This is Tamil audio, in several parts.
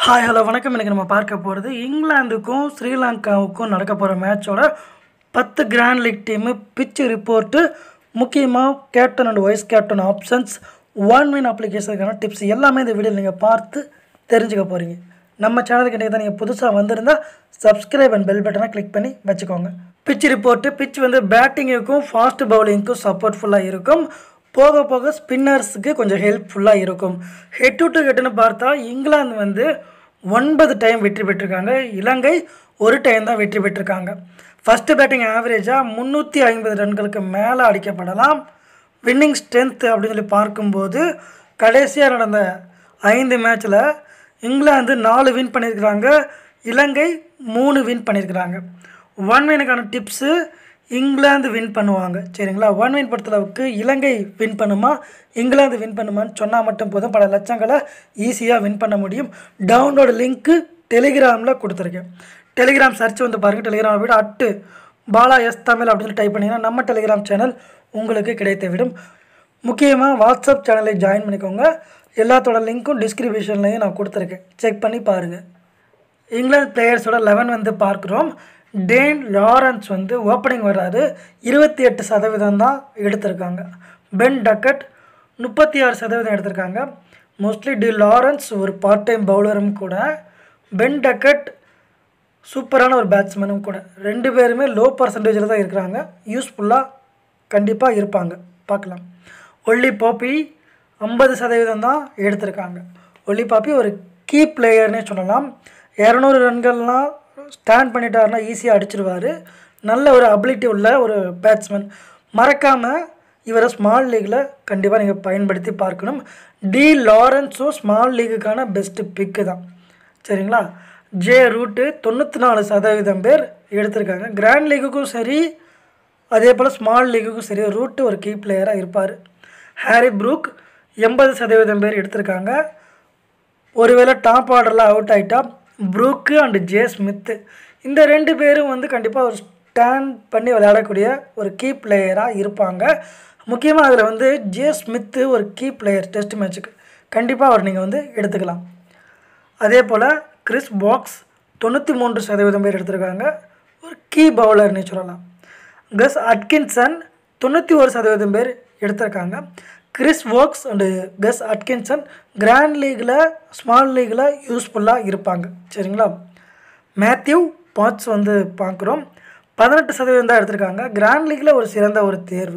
ஹாய் ஹலோ வணக்கம் இன்றைக்கி நம்ம பார்க்க போகிறது இங்கிலாந்துக்கும் ஸ்ரீலங்காவுக்கும் நடக்க போகிற மேட்சோட பத்து grand league team pitch report முக்கியமாக captain and vice captain options one win அப்ளிகேஷனுக்கான டிப்ஸ் எல்லாமே இந்த வீடியோவில் நீங்கள் பார்த்து தெரிஞ்சுக்க போகிறீங்க நம்ம சேனலுக்கு இன்றைக்கி தான் நீங்கள் புதுசாக வந்திருந்தால் சப்ஸ்கிரைப் அண்ட் பெல் பட்டனை கிளிக் பண்ணி வச்சுக்கோங்க பிச் ரிப்போர்ட்டு பிச் வந்து பேட்டிங்குக்கும் ஃபாஸ்ட் பவுலிங்க்கும் சப்போர்ட்ஃபுல்லாக இருக்கும் போக போக ஸ்பின்னர்ஸுக்கு கொஞ்சம் ஹெல்ப்ஃபுல்லாக இருக்கும் ஹெட் டு ஹெட்னு பார்த்தா இங்கிலாந்து வந்து ஒன்பது டைம் வெற்றி பெற்றிருக்காங்க இலங்கை ஒரு டைம் தான் வெற்றி பெற்றிருக்காங்க ஃபஸ்ட்டு பேட்டிங் ஆவரேஜாக முந்நூற்றி ஐம்பது ரன்களுக்கு மேலே அடிக்கப்படலாம் வின்னிங் ஸ்ட்ரென்த் அப்படின்னு சொல்லி பார்க்கும்போது கடைசியாக நடந்த ஐந்து மேட்ச்சில் இங்கிலாந்து நாலு வின் பண்ணியிருக்கிறாங்க இலங்கை மூணு வின் பண்ணியிருக்கிறாங்க ஒன் வினுக்கான டிப்ஸு இங்கிலாந்து வின் பண்ணுவாங்க சரிங்களா ஒன் வின் பொறுத்தளவுக்கு இலங்கை வின் பண்ணுமா இங்கிலாந்து வின் பண்ணுமான்னு சொன்னால் மட்டும் போதும் பல லட்சங்களை ஈஸியாக வின் பண்ண முடியும் டவுன்லோடு லிங்க்கு டெலிகிராமில் கொடுத்துருக்கேன் டெலிகிராம் சர்ச் வந்து பாருங்கள் டெலிகிராம் விட அட்டு பாலா எஸ் தமிழ் அப்படின்னு சொல்லி டைப் பண்ணிங்கன்னா நம்ம டெலிகிராம் சேனல் உங்களுக்கு கிடைத்து விடும் முக்கியமாக வாட்ஸ்அப் சேனலை ஜாயின் பண்ணிக்கோங்க எல்லாத்தோட லிங்க்கும் டிஸ்கிரிப்ஷன்லையும் நான் கொடுத்துருக்கேன் செக் பண்ணி பாருங்கள் இங்கிலாந்து பிளேயர்ஸோட லெவன் வந்து பார்க்குறோம் டேன் லாரன்ஸ் வந்து ஓப்பனிங் வர்றாரு இருபத்தி எட்டு சதவீதம் தான் எடுத்திருக்காங்க பென் டக்கட் முப்பத்தி ஆறு சதவீதம் எடுத்திருக்காங்க மோஸ்ட்லி டி லாரன்ஸ் ஒரு பார்ட் டைம் பவுலரும் கூட பென் டக்கட் சூப்பரான ஒரு பேட்ஸ்மேனும் கூட ரெண்டு பேருமே லோ பர்சன்டேஜில் தான் இருக்கிறாங்க யூஸ்ஃபுல்லாக கண்டிப்பாக இருப்பாங்க பார்க்கலாம் ஒல்லி பாப்பி ஐம்பது சதவீதம் தான் எடுத்திருக்காங்க ஒல்லி பாப்பி ஒரு கீ பிளேயர்னே சொல்லலாம் இரநூறு ரன்கள்லாம் ஸ்டாண்ட் பண்ணிட்டாருன்னா ஈஸியாக அடிச்சிருவார் நல்ல ஒரு அபிலிட்டி உள்ள ஒரு பேட்ஸ்மேன் மறக்காமல் இவரை ஸ்மால் லீக்கில் கண்டிப்பாக நீங்கள் பயன்படுத்தி பார்க்கணும் டி லாரன்ஸும் ஸ்மால் லீக்குக்கான பெஸ்ட்டு பிக்கு தான் சரிங்களா ஜே ரூட்டு தொண்ணூற்றி நாலு சதவீதம் பேர் எடுத்திருக்காங்க கிராண்ட் லீக்குக்கும் சரி அதே போல் ஸ்மால் லீக்குக்கும் சரி ரூட்டு ஒரு கீ பிளேயராக இருப்பார் ஹாரி ப்ரூக் எண்பது சதவீதம் பேர் எடுத்திருக்காங்க ஒருவேளை டாப் ஆர்டரில் அவுட் ஆகிட்டா ப்ரூக்கு அண்டு ஜே ஸ்மித்து இந்த ரெண்டு பேரும் வந்து கண்டிப்பாக ஒரு ஸ்டாண்ட் பண்ணி விளையாடக்கூடிய ஒரு கீ பிளேயராக இருப்பாங்க முக்கியமாக அதில் வந்து ஜே ஸ்மித்து ஒரு கீ பிளேயர் டெஸ்ட் மேட்ச்சுக்கு கண்டிப்பாக அவர் நீங்கள் வந்து எடுத்துக்கலாம் அதே போல் கிறிஸ் பாக்ஸ் தொண்ணூற்றி மூன்று சதவீதம் பேர் எடுத்திருக்காங்க ஒரு கீ பவுலர்னு சொல்லலாம் கஸ் அட்கின்சன் தொண்ணூற்றி ஒரு சதவீதம் பேர் எடுத்திருக்காங்க Chris Woakes and Gus Atkinson grand லீகில் ஸ்மால் லீகில் யூஸ்ஃபுல்லாக இருப்பாங்க சரிங்களா மேத்யூ பாட்ஸ் வந்து பார்க்குறோம் பதினெட்டு சதவீதம் தான் எடுத்திருக்காங்க கிராண்ட் லீகில் ஒரு சிறந்த ஒரு தேர்வு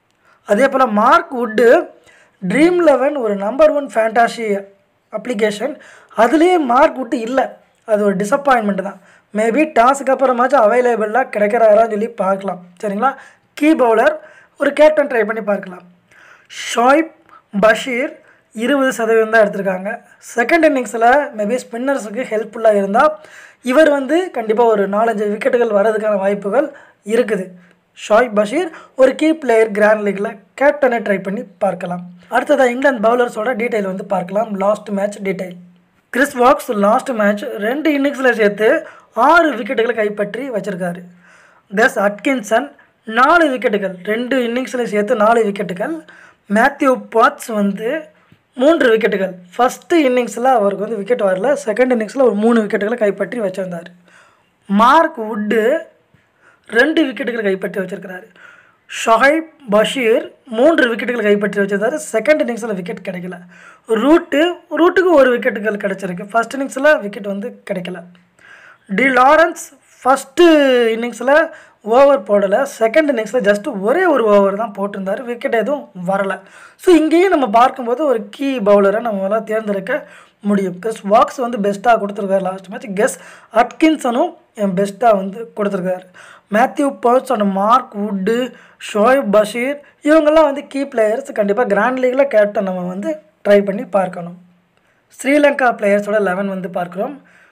அதே போல் மார்க் வுட்டு ட்ரீம் லெவன் ஒரு நம்பர் ஒன் ஃபேண்டாசி அப்ளிகேஷன் அதுலேயே மார்க் வுட்டு இல்லை அது ஒரு டிசப்பாயின்மெண்ட் தான் மேபி டாஸுக்கு அப்புறமாச்சும் அவைலபிளாக கிடைக்கிறாரான்னு சொல்லி பார்க்கலாம் சரிங்களா கீ பவுலர் ஒரு கேப்டன் ட்ரை பண்ணி பார்க்கலாம் ஷாய்ப் பஷீர் இருபது சதவீதம் தான் எடுத்திருக்காங்க செகண்ட் இன்னிங்ஸில் மேபி ஸ்பின்னர்ஸுக்கு ஹெல்ப்ஃபுல்லாக இருந்தால் இவர் வந்து கண்டிப்பாக ஒரு நாலஞ்சு விக்கெட்டுகள் வர்றதுக்கான வாய்ப்புகள் இருக்குது ஷாய் பஷீர் ஒரு கீ பிளேயர் கிராண்ட் லீக்கில் கேப்டனை ட்ரை பண்ணி பார்க்கலாம் அடுத்ததாக இங்கிலாந்து பவுலர்ஸோட டீட்டெயில் வந்து பார்க்கலாம் last match detail Chris Woakes last match ரெண்டு இன்னிங்ஸில் சேர்த்து ஆறு விக்கெட்டுகளை கைப்பற்றி வச்சுருக்காரு கஸ் அட்கின்சன் நாலு விக்கெட்டுகள் ரெண்டு இன்னிங்ஸில் சேர்த்து நாலு விக்கெட்டுகள் மேத்யூ பாட்ஸ் வந்து மூன்று விக்கெட்டுகள் ஃபஸ்ட்டு இன்னிங்ஸில் அவருக்கு வந்து விக்கெட் வரல செகண்ட் இன்னிங்ஸில் ஒரு மூணு விக்கெட்டுகளை கைப்பற்றி வச்சுருந்தார் மார்க் வுட்டு ரெண்டு விக்கெட்டுகளை கைப்பற்றி வச்சிருக்கிறாரு ஷொஹைப் பஷீர் மூன்று விக்கெட்டுகளை கைப்பற்றி வச்சிருந்தாரு செகண்ட் இன்னிங்ஸில் விக்கெட் கிடைக்கல ரூட்டு ரூட்டுக்கு ஒரு விக்கெட்டுகள் கிடச்சிருக்கு ஃபஸ்ட் இன்னிங்ஸில் விக்கெட் வந்து கிடைக்கல டி லாரன்ஸ் ஃபஸ்ட்டு இன்னிங்ஸில் ஓவர் போடலை செகண்ட் இன்னிங்ஸில் ஜஸ்ட்டு ஒரே ஒரு ஓவர் தான் போட்டிருந்தார் விக்கெட் எதுவும் வரலை ஸோ இங்கேயும் நம்ம பார்க்கும்போது ஒரு கீ பவுலரை நம்மளால் தேர்ந்தெடுக்க முடியும் கஸ் வாக்ஸ் வந்து பெஸ்ட்டாக கொடுத்துருக்காரு லாஸ்ட் மேட்ச் கெஸ் அட்கின்சனும் என் பெஸ்ட்டாக வந்து கொடுத்துருக்காரு மேத்யூ பர்ஸ் and Mark Wood Shoaib Bashir இவங்கெல்லாம் வந்து கீ பிளேயர்ஸ் கண்டிப்பாக கிராண்ட் லீக்கில் கேப்டன் நம்ம வந்து ட்ரை பண்ணி பார்க்கணும் ஸ்ரீலங்கா பிளேயர்ஸோட லெவன் வந்து பார்க்குறோம்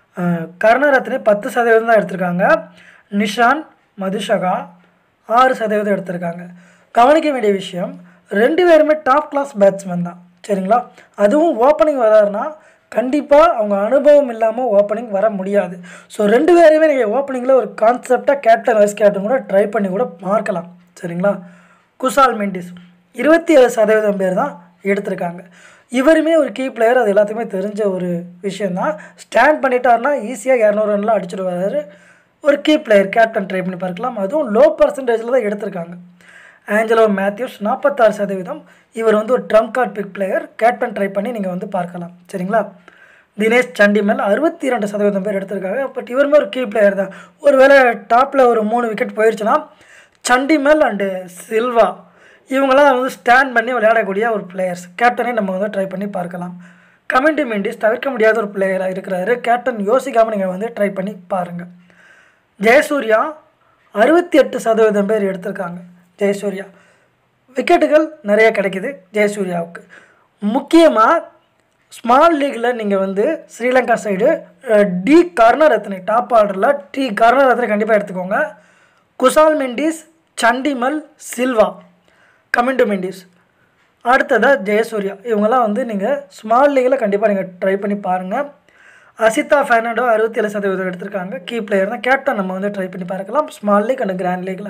கருணரத்னே பத்து சதவீதம் தான் எடுத்திருக்காங்க நிஷான் மதுஷகா ஆறு சதவீதம் எடுத்திருக்காங்க கவனிக்க வேண்டிய விஷயம் ரெண்டு பேருமே டாப் கிளாஸ் பேட்ஸ்மேன் தான் சரிங்களா அதுவும் ஓப்பனிங் வராருன்னா கண்டிப்பாக அவங்க அனுபவம் இல்லாமல் ஓப்பனிங் வர முடியாது ஸோ ரெண்டு பேரையுமே நீங்கள் ஓப்பனிங்கில் ஒரு கான்செப்டாக கேப்டன் வைஸ் கேப்டன் கூட ட்ரை பண்ணி கூட பார்க்கலாம் சரிங்களா குசால் மெண்டிஸ் இருபத்தி ஏழு சதவீதம் பேர் தான் எடுத்திருக்காங்க இவருமே ஒரு கீ பிளேயர் அது எல்லாத்துக்குமே தெரிஞ்ச ஒரு விஷயந்தான் ஸ்டாண்ட் பண்ணிட்டாருன்னா ஈஸியாக இரநூறு ரன்லாம் அடிச்சிடுவாரு ஒரு கீ பிளேயர் கேப்டன் ட்ரை பண்ணி பார்க்கலாம் அதுவும் லோ பர்சன்டேஜில் தான் எடுத்திருக்காங்க ஆஞ்சலோ மேத்யூஸ் நாற்பத்தாறு சதவீதம் இவர் வந்து ஒரு trump card big player captain try பண்ணி நீங்கள் வந்து பார்க்கலாம் சரிங்களா தினேஷ் சண்டிமல் அறுபத்தி ரெண்டு சதவீதம் பேர் எடுத்திருக்காங்க பட் இவருமே ஒரு கீ பிளேயர் தான் ஒருவேளை டாப்பில் ஒரு மூணு விக்கெட் போயிடுச்சுன்னா சண்டிமல் அண்டு சில்வா இவங்களாம் வந்து ஸ்டாண்ட் பண்ணி விளையாடக்கூடிய ஒரு பிளேயர்ஸ் கேப்டனை நம்ம வந்து ட்ரை பண்ணி பார்க்கலாம் கமெண்டி மெண்டிஸ் தவிர்க்க முடியாத ஒரு பிளேயராக இருக்கிறாரு கேப்டன் யோசிக்காமல் நீங்கள் வந்து ட்ரை பண்ணி பாருங்கள் ஜெயசூர்யா அறுபத்தி எட்டு சதவீதம் பேர் எடுத்திருக்காங்க ஜெயசூர்யா விக்கெட்டுகள் நிறைய கிடைக்குது ஜெயசூர்யாவுக்கு முக்கியமாக ஸ்மால் லீக்கில் நீங்கள் வந்து ஸ்ரீலங்கா சைடு டி கார்னர் எத்தனை டாப் ஆர்டரில் டி கார்னர் எத்தனை கண்டிப்பாக எடுத்துக்கோங்க குசால் மெண்டிஸ் சண்டிமல் சில்வா கமிண்டு மெண்டிஸ் அடுத்ததாக ஜெயசூர்யா இவங்கெல்லாம் வந்து நீங்கள் ஸ்மால் லீகில் கண்டிப்பாக நீங்கள் ட்ரை பண்ணி பாருங்கள் அசிதா ஃபெர்னாண்டோ அறுபத்தி ஏழு சதவீதம் எடுத்திருக்காங்க கீ பிளேயர் தான் கேப்டன் நம்ம வந்து ட்ரை பண்ணி பார்க்கலாம் ஸ்மால் லீக் அண்ட் கிராண்ட் லீக்கில்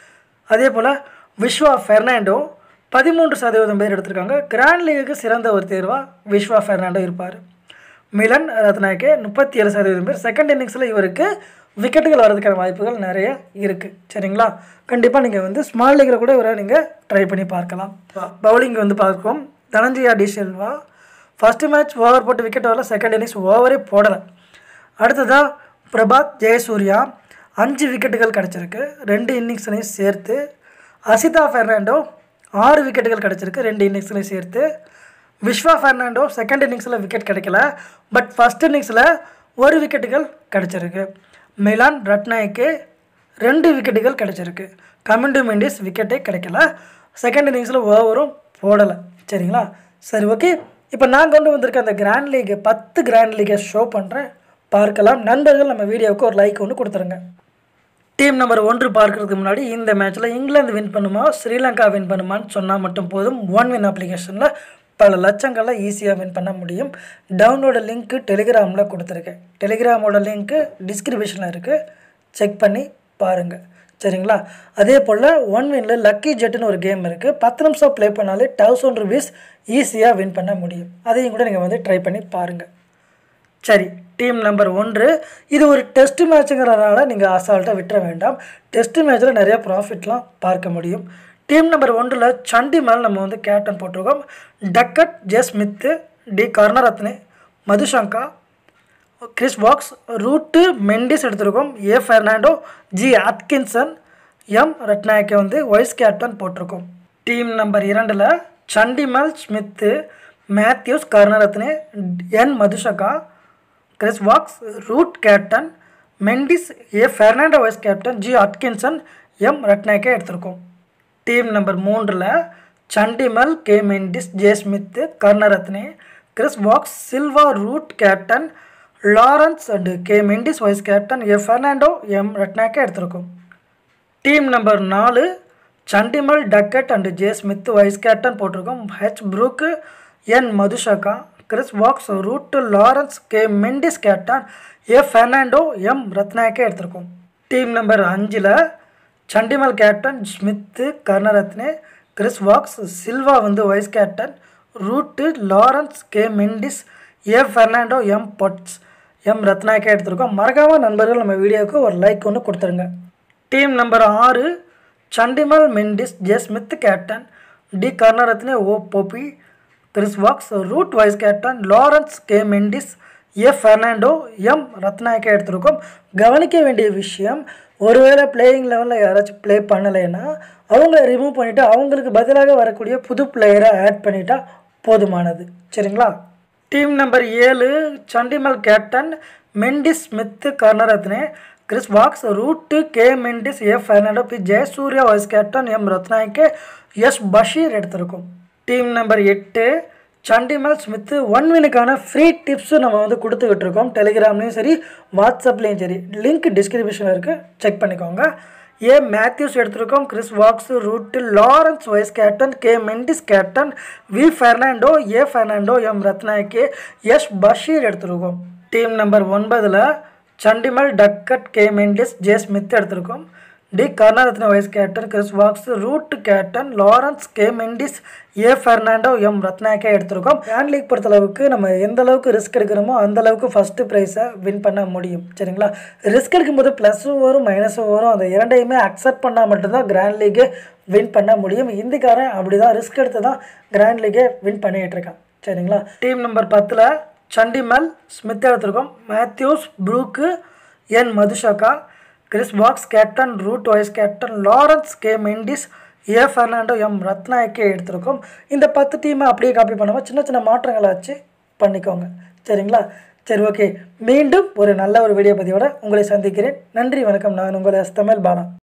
அதே போல் விஸ்வா ஃபெர்னாண்டோ பதிமூன்று சதவீதம் பேர் எடுத்திருக்காங்க கிராண்ட் லீகுக்கு சிறந்த ஒரு தேர்வாக விஸ்வா ஃபெர்னாண்டோ இருப்பார் மிலன் ரத்னாக்கே முப்பத்தி ஏழு சதவீதம் பேர் செகண்ட் இன்னிங்ஸில் இவருக்கு விக்கெட்டுகள் வர்றதுக்கான வாய்ப்புகள் நிறைய இருக்குது சரிங்களா கண்டிப்பாக நீங்கள் வந்து ஸ்மால் லீக்கில் கூட இவரை நீங்கள் ட்ரை பண்ணி பார்க்கலாம் பவுலிங் வந்து பார்க்கும் Dhananjaya de Silva first match over போட்டு விக்கெட் வரல செகண்ட் இன்னிங்ஸ் ஓவரே போடலை அடுத்ததாக பிரபாத் ஜெயசூர்யா அஞ்சு விக்கெட்டுகள் கிடச்சிருக்கு ரெண்டு இன்னிங்ஸ்லையும் சேர்த்து அசிதா ஃபெர்னாண்டோ ஆறு விக்கெட்டுகள் கிடச்சிருக்கு ரெண்டு இன்னிங்ஸ்லையும் சேர்த்து விஸ்வா ஃபெர்னாண்டோ செகண்ட் இன்னிங்ஸில் விக்கெட் கிடைக்கல பட் ஃபஸ்ட் இன்னிங்ஸில் ஒரு விக்கெட்டுகள் கிடச்சிருக்கு மிலான் ரட்நாய்க்கு ரெண்டு விக்கெட்டுகள் கிடச்சிருக்கு கமிண்டு மெண்டிஸ் விக்கெட்டே கிடைக்கல செகண்ட் இன்னிங்ஸில் ஓவரும் போடலை சரிங்களா சரி ஓகே இப்போ நான் கொண்டு வந்திருக்க அந்த கிராண்ட் லீக் பத்து கிராண்ட் லீகை ஷோ பண்ணுறேன் பார்க்கலாம் நண்பர்கள் நம்ம வீடியோவுக்கு ஒரு லைக் ஒன்று கொடுத்துருங்க டீம் நம்பர் ஒன்று பார்க்கறதுக்கு முன்னாடி இந்த மேட்ச்சில் இங்கிலாந்து வின் பண்ணுமா ஸ்ரீலங்கா வின் பண்ணுமான்னு சொன்னால் மட்டும் போதும் ஒன் வின் அப்ளிகேஷனில் பல லட்சங்களில் ஈஸியாக வின் பண்ண முடியும் டவுன்லோட லிங்க்கு டெலிகிராமில் கொடுத்துருக்கேன் டெலிகிராமோட லிங்க்கு டிஸ்கிரிப்ஷனில் இருக்குது செக் பண்ணி பாருங்கள் சரிங்களா அதே போல் ஒன் வின்னில் லக்கி ஜெட்டுன்னு ஒரு கேம் இருக்குது பத்து நிமிஷம் ப்ளே பண்ணாலே தௌசண்ட் ருபீஸ் ஈஸியாக வின் பண்ண முடியும் அதையும் கூட நீங்கள் வந்து ட்ரை பண்ணி பாருங்கள் சரி டீம் நம்பர் ஒன்று இது ஒரு டெஸ்ட் மேட்சுங்கிறதுனால நீங்கள் அசால்ட்டாக விட்டுற வேண்டாம் டெஸ்ட் மேட்ச்சில் நிறைய ப்ராஃபிட்லாம் பார்க்க முடியும் டீம் நம்பர் ஒன்றில் சண்டி மேல் நம்ம வந்து கேப்டன் போட்டிருக்கோம் Duckett J Smith D Karunaratne Madushanka Chris Woakes Root Mendis எடுத்திருக்கோம் A Fernando G Atkinson M ரட்நாயக்கை வந்து வைஸ் கேப்டன் போட்டிருக்கோம் டீம் நம்பர் இரண்டில் Chandimal Smith Mathews Karunaratne N Madushka Chris Woakes Root captain Mendis A Fernando vice captain G Atkinson M ரட்நாயக்கை எடுத்திருக்கோம் டீம் நம்பர் மூன்றில் Chandimal K Mendis J Smith Karunaratne Chris Woakes Silva Root captain Lawrence and K Mendis vice captain A Fernando M Rathnayake எடுத்திருக்கோம் டீம் நம்பர் நாலு Chandimal Duckett and J Smith vice captain போட்டிருக்கோம் H Brook N Madushka Chris Woakes Root Lawrence K Mendis captain A Fernando M Rathnayake எடுத்திருக்கோம் டீம் நம்பர் அஞ்சில் Chandimal captain Smith Karunaratne Chris Woakes Silva வந்து vice captain Root Lawrence K Mendis A Fernando M Potts M Rathnayake எடுத்திருக்கோம் மறக்காம நண்பர்கள் நம்ம வீடியோவுக்கு ஒரு லைக் ஒன்று கொடுத்துருங்க டீம் நம்பர் ஆறு Chandimal Mendis J Smith captain D Karunaratne O Pope Chris Woakes Root vice captain Lawrence K Mendis A Fernando M Rathnayake எடுத்திருக்கோம் கவனிக்க வேண்டிய விஷயம் ஒருவேளை பிளேயிங் லெவலில் யாராச்சும் ப்ளே பண்ணலைன்னா அவங்கள ரிமூவ் பண்ணிவிட்டு அவங்களுக்கு பதிலாக வரக்கூடிய புது பிளேயரை ஆட் பண்ணிட்டா போதுமானது சரிங்களா டீம் நம்பர் ஏழு Chandimal captain Mendis Smith Karunaratne Chris Woakes Root K Mendis A Fernando P Jayasuriya vice captain M Rathnayake S Bashir எடுத்திருக்கோம் டீம் நம்பர் எட்டு சண்டிமல் ஸ்மித்து ஒன் வினுக்கான ஃப்ரீ டிப்ஸும் நம்ம வந்து கொடுத்துக்கிட்டு இருக்கோம் டெலிகிராம்லேயும் சரி வாட்ஸ்அப்லேயும் சரி லிங்க் டிஸ்கிரிப்ஷனில் இருக்குது செக் பண்ணிக்கோங்க ஏ மேத்யூஸ் எடுத்திருக்கோம் Chris Woakes Root Lawrence vice captain K Mendis captain V Fernando A Fernando M Rathnayake S Bashir எடுத்திருக்கோம் டீம் நம்பர் ஒன்பதில் Chandimal Duckett K Mendis J Smith எடுத்திருக்கோம் D Karunaratne vice captain Chris Woakes Root captain Lawrence K Mendis A Fernando M Rathnayake எடுத்திருக்கோம் கிராண்ட் லீக் பொறுத்தளவுக்கு நம்ம எந்த அளவுக்கு ரிஸ்க் எடுக்கிறோமோ அந்த அளவுக்கு ஃபஸ்ட்டு ப்ரைஸை வின் பண்ண முடியும் சரிங்களா ரிஸ்க் எடுக்கும்போது ப்ளஸும் வரும் மைனஸும் வரும் அந்த இரண்டையுமே அக்செப்ட் பண்ணால் மட்டும்தான் கிராண்ட் லீக்கே வின் பண்ண முடியும் இந்திக்காரன் அப்படி தான் ரிஸ்க் எடுத்து தான் கிராண்ட் லீக்கே வின் பண்ணிகிட்டு இருக்கான் சரிங்களா டீம் நம்பர் பத்தில் சண்டிமல் ஸ்மித் எடுத்திருக்கோம் Mathews Brook N Madushka Chris Woakes captain Root vice captain Lawrence K Mendis A Fernando M Rathnayake எடுத்திருக்கோம் இந்த பத்து டீமை அப்படியே காப்பி பண்ணாமல் சின்ன சின்ன மாற்றங்களை வச்சு பண்ணிக்கோங்க சரிங்களா சரி ஓகே மீண்டும் ஒரு நல்ல ஒரு வீடியோ பதிவோட உங்களை சந்திக்கிறேன் நன்றி வணக்கம் நான் உங்கள் எஸ் தமிழ் பாலா